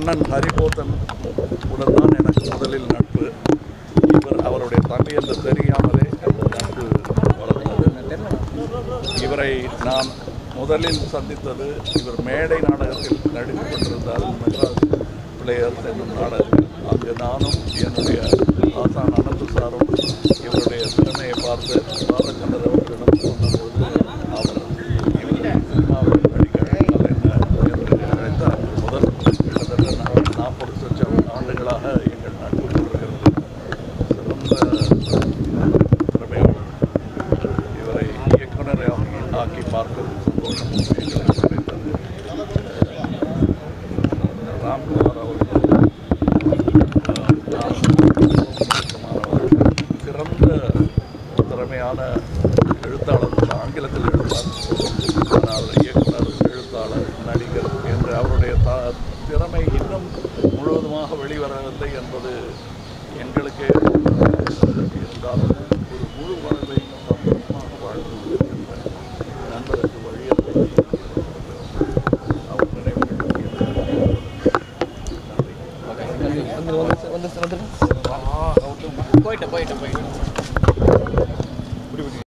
அண்ணன் ஹரிபோத்தன் உடன் தான் எனக்கு முதலில் நட்பு இவர் அவருடைய தம்பி என்று தெரியாமலே அந்த நட்பு வளர்ந்தது இவரை நான் முதலில் சந்தித்தது இவர் மேடை நாடகத்தில் நடித்துக் கொண்டிருந்தார் மெட்ராஸ் பிளேயர்ஸ் என்னும் நாடகத்தில் அங்கு நானும் என்னுடைய ஆசான் அனந்து சாரும் இவருடைய திறமையை பார்த்து பாலச்சந்தர் அவர்களிடம் சொன்னபோது அவர் இவர் சினிமாவில் நடிக்க அழைத்தார் என்று அழைத்தார் முதல் கிட்டத்தட்ட நா- நாற்பது லட்சம் ஆண்டுகளாக எங்கள் நட்பு தொடர்கிறது சிறந்த திறமையாளர் இவரை இயக்குனர் ஆக்கி ஆக்கி பார்ப்பது சந்தோஷம் எங்களுக்கு கிடைத்தது ராம்குமார் அவர்கள் சிறந்த திறமையான எழுத்தாளர் ஆங்கிலத்தில் எழுதுவார் ஆனால் இயக்குனர் எழுத்தாளர் நடிகர் என்று அவருடைய த திறமை இன்னும் முழுவதுமாக வெளிவரவில்லை என்பது எங்களுக்கே இருந்தாலும் ஒரு முழு வாழ்வை சந்தோஷமாக வாழ்ந்து கொண்டிருக்கின்ற நண்பருக்கு வழியை அவர் நினைவுகள் நன்றி வந்து வந்து வந்து வந்து போயிட்டேன் போயிட்டேன் போயிட்டேன்